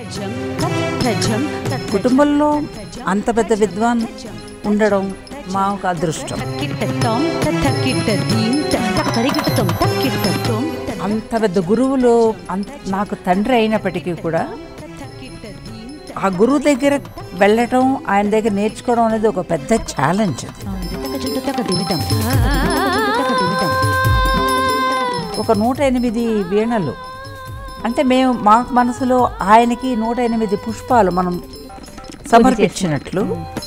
కుటుంబంలో అంత పెద్ద విద్వాన్ ఉండడం మా ఒక అదృష్టం అంత పెద్ద గురువులు అంత నాకు తండ్రి అయినప్పటికీ కూడా ఆ గురువు దగ్గర వెళ్ళటం ఆయన దగ్గర నేర్చుకోవడం అనేది ఒక పెద్ద ఛాలెంజ్ ఒక నూట ఎనిమిది వీణలు అంటే మేము మా మనసులో ఆయనకి నూట ఎనిమిది పుష్పాలు మనం సమర్పించినట్లు